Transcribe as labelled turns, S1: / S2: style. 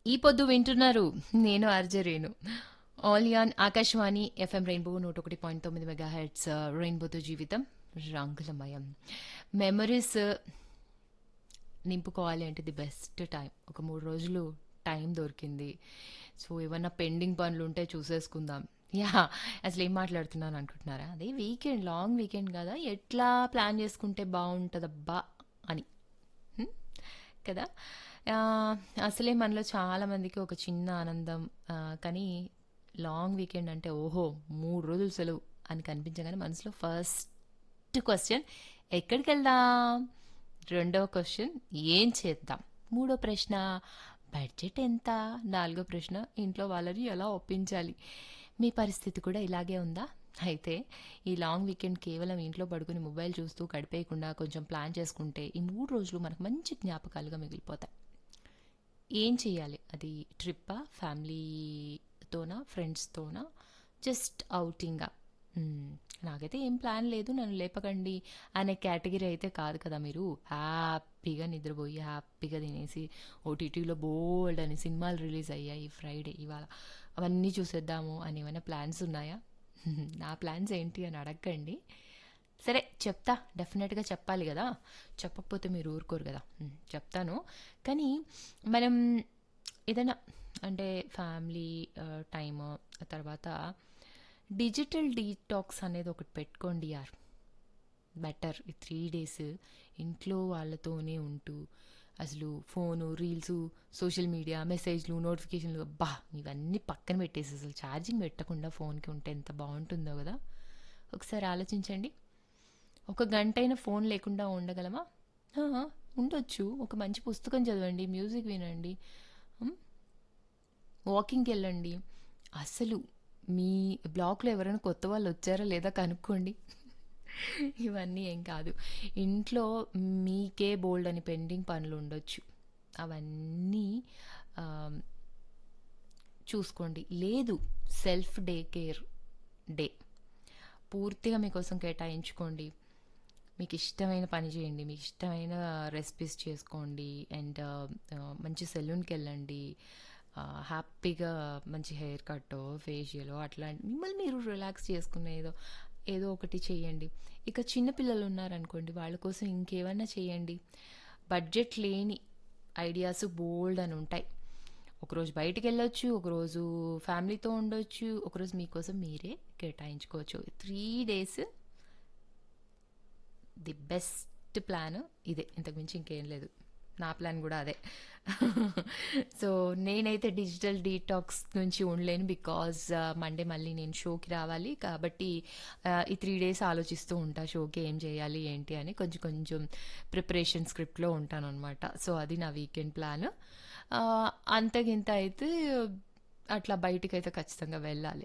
S1: ఈ పొద్దు వింటున్నారు నేను ఆర్జే రేణు ఆలియాన్ ఆకాశవాణి ఎఫ్ఎం రెయిన్బో నూట ఒకటి పాయింట్ తొమ్మిది మెగా హెడ్స్ రెయిన్బోతో జీవితం రంగులమయం మెమరీస్ నింపుకోవాలి అంటే ది బెస్ట్ టైం ఒక మూడు రోజులు టైం దొరికింది సో ఏమన్నా పెండింగ్ పనులు ఉంటే చూసేసుకుందాం యా అసలు ఏం మాట్లాడుతున్నాను అనుకుంటున్నారా అదే వీకెండ్ లాంగ్ వీకెండ్ కదా ఎట్లా ప్లాన్ చేసుకుంటే బాగుంటుందబ్బా అని హ్మ్? కదా ఆ, అసలే మనలో చాలా మందికి ఒక చిన్న ఆనందం ఆ, కానీ లాంగ్ వీకెండ్ అంటే ఓహో మూడు రోజులు సెలవు అని కనిపించగానే మనసులో ఫస్ట్ క్వశ్చన్ ఎక్కడికి వెళ్దాం రెండవ క్వశ్చన్ ఏం చేద్దాం మూడో ప్రశ్న బడ్జెట్ ఎంత నాలుగో ప్రశ్న ఇంట్లో వాళ్ళని ఎలా ఒప్పించాలి మీ పరిస్థితి కూడా ఇలాగే ఉందా అయితే ఈ లాంగ్ వీకెండ్ కేవలం ఇంట్లో పడుకుని మొబైల్ చూస్తూ గడిపేయకుండా కొంచెం ప్లాన్ చేసుకుంటే ఈ మూడు రోజులు మనకు మంచి జ్ఞాపకాలుగా మిగిలిపోతాయి ఏం చేయాలి అది ట్రిప్పా ఫ్యామిలీతోనా ఫ్రెండ్స్తోనా జస్ట్ అవుటింగా మ్మ్. నాకైతే ఏం ప్లాన్ లేదు నన్ను లేపకండి అనే కేటగిరీ అయితే కాదు కదా మీరు హ్యాపీగా నిద్రపోయి హ్యాపీగా తినేసి ఓటీటీలో బోల్డ్ అని సినిమాలు రిలీజ్ అయ్యాయి ఫ్రైడే ఇవాళ అవన్నీ చూసేద్దాము అని ఏమైనా ప్లాన్స్ ఉన్నాయా నా ప్లాన్స్ ఏంటి అని అడగండి సరే చెప్తా డెఫినెట్గా చెప్పాలి కదా చెప్పకపోతే మీరు ఊరుకోరు కదా ఉమ్, చెప్తాను కానీ మనం ఏదైనా అంటే ఫ్యామిలీ టైమ్ తర్వాత డిజిటల్ డీటాక్స్ అనేది ఒకటి పెట్టుకోండి యార్ బెటర్ ఈ త్రీ డేస్ ఇంట్లో వాళ్ళతోనే ఉంటూ అసలు ఫోను రీల్స్ సోషల్ మీడియా మెసేజ్లు నోటిఫికేషన్లు బా ఇవన్నీ పక్కన పెట్టేసి అసలు ఛార్జింగ్ పెట్టకుండా ఫోన్కి ఉంటే ఎంత బాగుంటుందో కదా ఒకసారి ఆలోచించండి ఒక గంట అయినా ఫోన్ లేకుండా ఉండగలమా ఆ, ఉండొచ్చు ఒక మంచి పుస్తకం చదవండి మ్యూజిక్ వినండి ఉమ్, వాకింగ్కి వెళ్ళండి అసలు మీ బ్లాక్లో ఎవరైనా కొత్త వాళ్ళు వచ్చారా లేదా కనుక్కోండి ఇవన్నీ ఏం కాదు ఇంట్లో మీకే బోల్డ్ అని పెండింగ్ పనులు ఉండొచ్చు అవన్నీ ఆ, చూసుకోండి లేదు సెల్ఫ్ డే కేర్ డే పూర్తిగా మీకోసం కేటాయించుకోండి మీకు ఇష్టమైన పని చేయండి మీకు ఇష్టమైన రెసిపీస్ చేసుకోండి అండ్ మంచి సెలూన్కి వెళ్ళండి ఆ, హ్యాపీగా మంచి హెయిర్ కట్ ఫేషియల్ అట్లాంటి మిమ్మల్ని మీరు రిలాక్స్ చేసుకునే ఏదో ఏదో ఒకటి చేయండి ఇక చిన్నపిల్లలు ఉన్నారనుకోండి వాళ్ళ కోసం ఇంకేమైనా చేయండి బడ్జెట్ లేని ఐడియాస్ బోల్డ్ అని ఉంటాయి ఒకరోజు బయటికి వెళ్ళొచ్చు ఒకరోజు ఫ్యామిలీతో ఉండొచ్చు ఒకరోజు మీకోసం మీరే కేటాయించుకోవచ్చు three days the best plan ఇదే ఇంతకుమించి ఇంకేం లేదు నా ప్లాన్ కూడా అదే సో నేనైతే డిజిటల్ డీటాక్స్ నుంచి ఉండలేను బికాజ్ మండే మళ్ళీ నేను షోకి రావాలి కాబట్టి ఆ, ఈ త్రీ డేస్ ఆలోచిస్తూ ఉంటా షోకి ఏం చేయాలి ఏంటి అని కొంచెం కొంచెం ప్రిపరేషన్ స్క్రిప్ట్లో ఉంటాను అనమాట సో అది నా వీకెండ్ ప్లాన్ అంతకింత అయితే అట్లా బయటికి అయితే ఖచ్చితంగా వెళ్ళాలి